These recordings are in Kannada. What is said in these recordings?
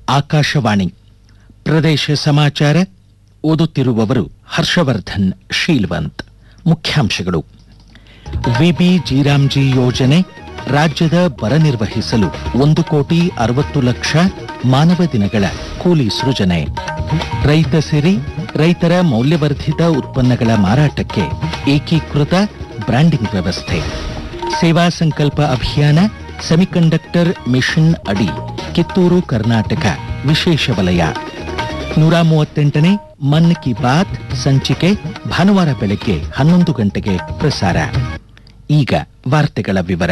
ಆಕಾಶವಾಣಿ ಪ್ರದೇಶ ಸಮಾಚಾರ ಓದುತ್ತಿರುವವರು ಹರ್ಷವರ್ಧನ್ ಶೀಲ್ವಂತ್ ಮುಖ್ಯಾಂಶಗಳು ವಿಬಿ ಜೀರಾಮ್ಜಿ ಯೋಜನೆ ರಾಜ್ಯದ ಬರ ನಿರ್ವಹಿಸಲು ಒಂದು ಕೋಟಿ ಅರವತ್ತು ಲಕ್ಷ ಮಾನವ ದಿನಗಳ ಕೂಲಿ ಸೃಜನೆ ರೈತ ಸಿರಿ ರೈತರ ಮೌಲ್ಯವರ್ಧಿತ ಉತ್ಪನ್ನಗಳ ಮಾರಾಟಕ್ಕೆ ಏಕೀಕೃತ ಬ್ರ್ಯಾಂಡಿಂಗ್ ವ್ಯವಸ್ಥೆ ಸೇವಾ ಸಂಕಲ್ಪ ಅಭಿಯಾನ ಸೆಮಿಕಂಡಕ್ಟರ್ ಮಿಷನ್ ಅಡಿ ಕಿತ್ತೂರು ಕರ್ನಾಟಕ ವಿಶೇಷ ವಲಯ ನೂರ ಮೂವತ್ತೆಂಟನೇ ಮನ್ ಕಿ ಬಾತ್ ಸಂಚಿಕೆ ಭಾನುವಾರ ಬೆಳಗ್ಗೆ ಹನ್ನೊಂದು ಗಂಟೆಗೆ ಪ್ರಸಾರ ಈಗ ವಾರ್ತೆಗಳ ವಿವರ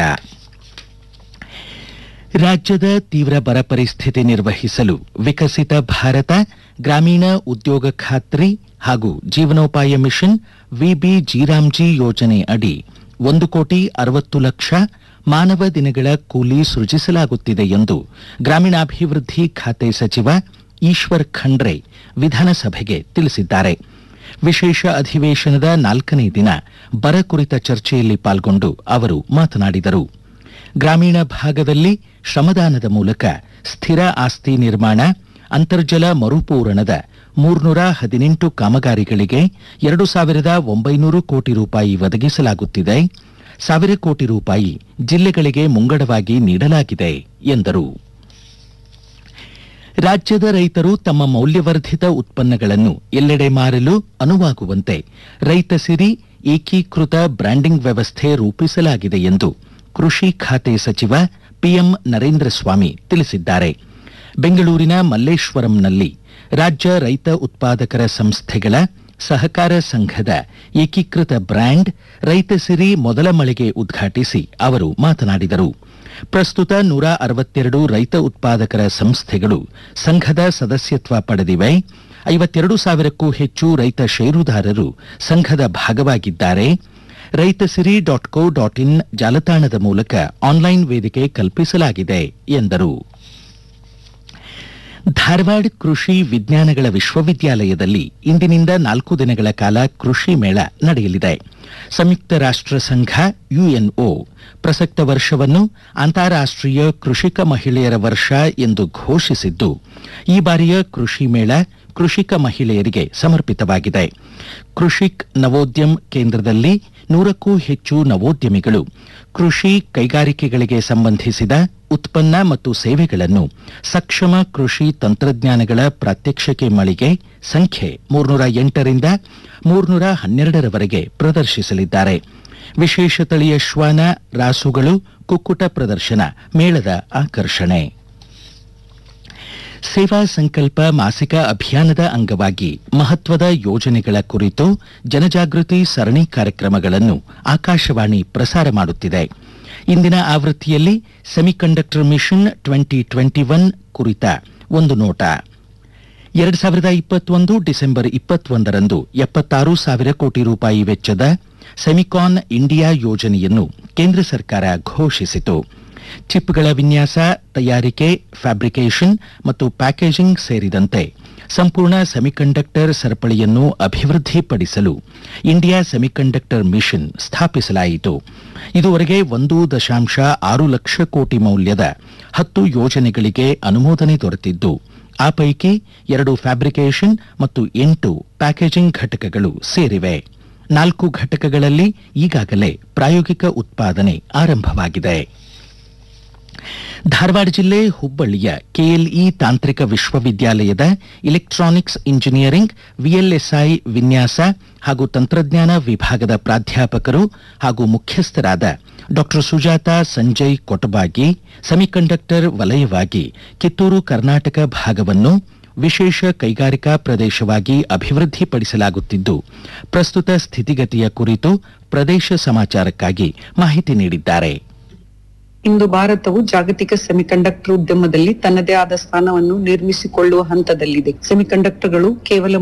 ರಾಜ್ಯದ ತೀವ್ರ ಬರ ಪರಿಸ್ಥಿತಿ ನಿರ್ವಹಿಸಲು ವಿಕಸಿತ ಭಾರತ ಗ್ರಾಮೀಣ ಉದ್ಯೋಗ ಖಾತ್ರಿ ಹಾಗೂ ಜೀವನೋಪಾಯ ಮಿಷನ್ ವಿಬಿ ಜೀರಾಮ್ಜಿ ಯೋಜನೆ ಅಡಿ ಒಂದು ಕೋಟಿ ಅರವತ್ತು ಲಕ್ಷ ಮಾನವ ದಿನಗಳ ಕೂಲಿ ಸೃಜಿಸಲಾಗುತ್ತಿದೆ ಎಂದು ಗ್ರಾಮೀಣಾಭಿವೃದ್ಧಿ ಖಾತೆ ಸಚಿವ ಈಶ್ವರ್ ಖಂಡ್ರೆ ವಿಧಾನಸಭೆಗೆ ತಿಳಿಸಿದ್ದಾರೆ ವಿಶೇಷ ಅಧಿವೇಶನದ ನಾಲ್ಕನೇ ದಿನ ಬರ ಕುರಿತ ಚರ್ಚೆಯಲ್ಲಿ ಪಾಲ್ಗೊಂಡು ಅವರು ಮಾತನಾಡಿದರು ಗ್ರಾಮೀಣ ಭಾಗದಲ್ಲಿ ಶ್ರಮದಾನದ ಮೂಲಕ ಸ್ಥಿರ ಆಸ್ತಿ ನಿರ್ಮಾಣ ಅಂತರ್ಜಲ ಮರುಪೂರಣದ ಮೂರ್ನೂರ ಹದಿನೆಂಟು ಕಾಮಗಾರಿಗಳಿಗೆ ಎರಡು ಸಾವಿರದ ಒಂಬೈನೂರು ಕೋಟಿ ರೂಪಾಯಿ ಒದಗಿಸಲಾಗುತ್ತಿದೆ ಸಾವಿರ ಕೋಟಿ ರೂಪಾಯಿ ಜಿಲ್ಲೆಗಳಿಗೆ ಮುಂಗಡವಾಗಿ ನೀಡಲಾಗಿದೆ ಎಂದರು ರಾಜ್ಯದ ರೈತರು ತಮ್ಮ ಮೌಲ್ಯವರ್ಧಿತ ಉತ್ಪನ್ನಗಳನ್ನು ಎಲ್ಲೆಡೆ ಮಾರಲು ಅನುವಾಗುವಂತೆ ರೈತ ಸಿರಿ ಏಕೀಕೃತ ಬ್ರ್ಯಾಂಡಿಂಗ್ ವ್ಯವಸ್ಥೆ ರೂಪಿಸಲಾಗಿದೆ ಎಂದು ಕೃಷಿ ಖಾತೆ ಸಚಿವ ಪಿಎಂ ನರೇಂದ್ರ ಸ್ವಾಮಿ ತಿಳಿಸಿದ್ದಾರೆ ಬೆಂಗಳೂರಿನ ಮಲ್ಲೇಶ್ವರಂನಲ್ಲಿ ರಾಜ್ಯ ರೈತ ಉತ್ಪಾದಕರ ಸಂಸ್ಥೆಗಳ ಸಹಕಾರ ಸಂಘದ ಏಕೀಕೃತ ಬ್ರ್ಯಾಂಡ್ ರೈತ ಸಿರಿ ಮೊದಲ ಮಳಿಗೆ ಉದ್ಘಾಟಿಸಿ ಅವರು ಮಾತನಾಡಿದರು ಪ್ರಸ್ತುತ ನೂರ ಅರವತ್ತೆರಡು ರೈತ ಉತ್ಪಾದಕರ ಸಂಸ್ಥೆಗಳು ಸಂಘದ ಸದಸ್ಯತ್ವ ಪಡೆದಿವೆ ಐವತ್ತೆರಡು ಸಾವಿರಕ್ಕೂ ಹೆಚ್ಚು ರೈತ ಷೇರುದಾರರು ಸಂಘದ ಭಾಗವಾಗಿದ್ದಾರೆ ರೈತ ಸಿರಿ ಡಾಟ್ ಕೋ ಡಾಟ್ ಇನ್ ಜಾಲತಾಣದ ಮೂಲಕ ಆನ್ಲೈನ್ ವೇದಿಕೆ ಕಲ್ಪಿಸಲಾಗಿದೆ ಎಂದರು ಧಾರವಾಡ ಕೃಷಿ ವಿಜ್ಞಾನಗಳ ವಿಶ್ವವಿದ್ಯಾಲಯದಲ್ಲಿ ಇಂದಿನಿಂದ ನಾಲ್ಕು ದಿನಗಳ ಕಾಲ ಕೃಷಿ ಮೇಳ ನಡೆಯಲಿದೆ ಸಂಯುಕ್ತ ರಾಷ್ಟ್ರ ಸಂಘ ಯುಎನ್ಒ ಪ್ರಸಕ್ತ ವರ್ಷವನ್ನು ಅಂತಾರಾಷ್ಟ್ರೀಯ ಕೃಷಿಕ ಮಹಿಳೆಯರ ವರ್ಷ ಎಂದು ಘೋಷಿಸಿದ್ದು ಈ ಬಾರಿಯ ಕೃಷಿ ಮೇಳ ಕೃಷಿಕ ಮಹಿಳೆಯರಿಗೆ ಸಮರ್ಪಿತವಾಗಿದೆ ಕೃಷಿಕ್ ನವೋದ್ಯಮ್ ಕೇಂದ್ರದಲ್ಲಿ ನೂರಕ್ಕೂ ಹೆಚ್ಚು ನವೋದ್ಯಮಿಗಳು ಕೃಷಿ ಕೈಗಾರಿಕೆಗಳಿಗೆ ಸಂಬಂಧಿಸಿದ ಉತ್ಪನ್ನ ಮತ್ತು ಸೇವೆಗಳನ್ನು ಸಕ್ಷಮ ಕೃಷಿ ತಂತ್ರಜ್ಞಾನಗಳ ಪ್ರಾತ್ಯಕ್ಷಿಕೆ ಮಳಿಗೆ ಸಂಖ್ಯೆ ಮೂರ್ನೂರ ಎಂಟರಿಂದ ಮೂರ್ನೂರ ಹನ್ನೆರಡರವರೆಗೆ ಪ್ರದರ್ಶಿಸಲಿದ್ದಾರೆ ವಿಶೇಷ ತಳಿಯ ಶ್ವಾನ ರಾಸುಗಳು ಕುಕ್ಕುಟ ಪ್ರದರ್ಶನ ಮೇಳದ ಆಕರ್ಷಣೆ ಸೇವಾ ಸಂಕಲ್ಪ ಮಾಸಿಕ ಅಭಿಯಾನದ ಅಂಗವಾಗಿ ಮಹತ್ವದ ಯೋಜನೆಗಳ ಕುರಿತು ಜನಜಾಗೃತಿ ಸರಣಿ ಕಾರ್ಯಕ್ರಮಗಳನ್ನು ಆಕಾಶವಾಣಿ ಪ್ರಸಾರ ಮಾಡುತ್ತಿದೆ ಇಂದಿನ ಆವೃತ್ತಿಯಲ್ಲಿ semiconductor mission twenty twenty one ಕುರಿತ ಒಂದು ನೋಟ ಎರಡು ಸಾವಿರದ ಇಪ್ಪತ್ತೊಂದು ಡಿಸೆಂಬರ್ ಇಪ್ಪತ್ತೊಂದರಂದು ಎಪ್ಪತ್ತಾರು ಸಾವಿರ ಕೋಟಿ ರೂಪಾಯಿ ವೆಚ್ಚದ ಸೆಮಿಕಾನ್ ಇಂಡಿಯಾ ಯೋಜನೆಯನ್ನು ಕೇಂದ್ರ ಸರ್ಕಾರ ಘೋಷಿಸಿತು ಚಿಪ್ಗಳ ವಿನ್ಯಾಸ ತಯಾರಿಕೆ ಫ್ಯಾಬ್ರಿಕೇಷನ್ ಮತ್ತು ಪ್ಯಾಕೇಜಿಂಗ್ ಸೇರಿದಂತೆ ಸಂಪೂರ್ಣ ಸೆಮಿಕಂಡಕ್ಟರ್ ಸರಪಳಿಯನ್ನು ಅಭಿವೃದ್ಧಿಪಡಿಸಲು ಇಂಡಿಯಾ ಸೆಮಿಕಂಡಕ್ಟರ್ ಮಿಷನ್ ಸ್ಥಾಪಿಸಲಾಯಿತು ಇದುವರೆಗೆ ಒಂದು ದಶಾಂಶ ಆರು ಲಕ್ಷ ಕೋಟಿ ಮೌಲ್ಯದ ಹತ್ತು ಯೋಜನೆಗಳಿಗೆ ಅನುಮೋದನೆ ದೊರೆತಿದ್ದು ಆ ಪೈಕಿ ಎರಡು ಫ್ಯಾಬ್ರಿಕೇಷನ್ ಮತ್ತು ಎಂಟು ಪ್ಯಾಕೇಜಿಂಗ್ ಘಟಕಗಳು ಸೇರಿವೆ ನಾಲ್ಕು ಘಟಕಗಳಲ್ಲಿ ಈಗಾಗಲೇ ಪ್ರಾಯೋಗಿಕ ಉತ್ಪಾದನೆ ಆರಂಭವಾಗಿದೆ ಧಾರವಾಡ ಜಿಲ್ಲೆ ಹುಬ್ಬಳ್ಳಿಯ ಕೆಎಲ್ಇ ತಾಂತ್ರಿಕ ವಿಶ್ವವಿದ್ಯಾಲಯದ ಇಲೆಕ್ಟ್ರಾನಿಕ್ಸ್ ಇಂಜಿನಿಯರಿಂಗ್ ವಿಎಲ್ಎಸ್ಐ ವಿನ್ಯಾಸ ಹಾಗೂ ತಂತ್ರಜ್ಞಾನ ವಿಭಾಗದ ಪ್ರಾಧ್ಯಾಪಕರು ಹಾಗೂ ಮುಖ್ಯಸ್ಥರಾದ ಡಾ ಸುಜಾತ ಸಂಜಯ್ ಕೊಟಬಾಗಿ ಸೆಮಿಕಂಡಕ್ಟರ್ ವಲಯವಾಗಿ ಕಿತ್ತೂರು ಕರ್ನಾಟಕ ಭಾಗವನ್ನು ವಿಶೇಷ ಕೈಗಾರಿಕಾ ಪ್ರದೇಶವಾಗಿ ಅಭಿವೃದ್ಧಿಪಡಿಸಲಾಗುತ್ತಿದ್ದು ಪ್ರಸ್ತುತ ಸ್ಥಿತಿಗತಿಯ ಕುರಿತು ಪ್ರದೇಶ ಸಮಾಚಾರಕ್ಕಾಗಿ ಮಾಹಿತಿ ನೀಡಿದ್ದಾರೆ ಇಂದು ಭಾರತವು ಜಾಗತಿಕ ಸೆಮಿಕಂಡಕ್ಟರ್ ಉದ್ಯಮದಲ್ಲಿ ತನ್ನದೇ ಆದ ಸ್ಥಾನವನ್ನು ನಿರ್ಮಿಸಿಕೊಳ್ಳುವ ಹಂತದಲ್ಲಿದೆ ಸೆಮಿಕಂಡಕ್ಟರ್ಗಳು ಕೇವಲ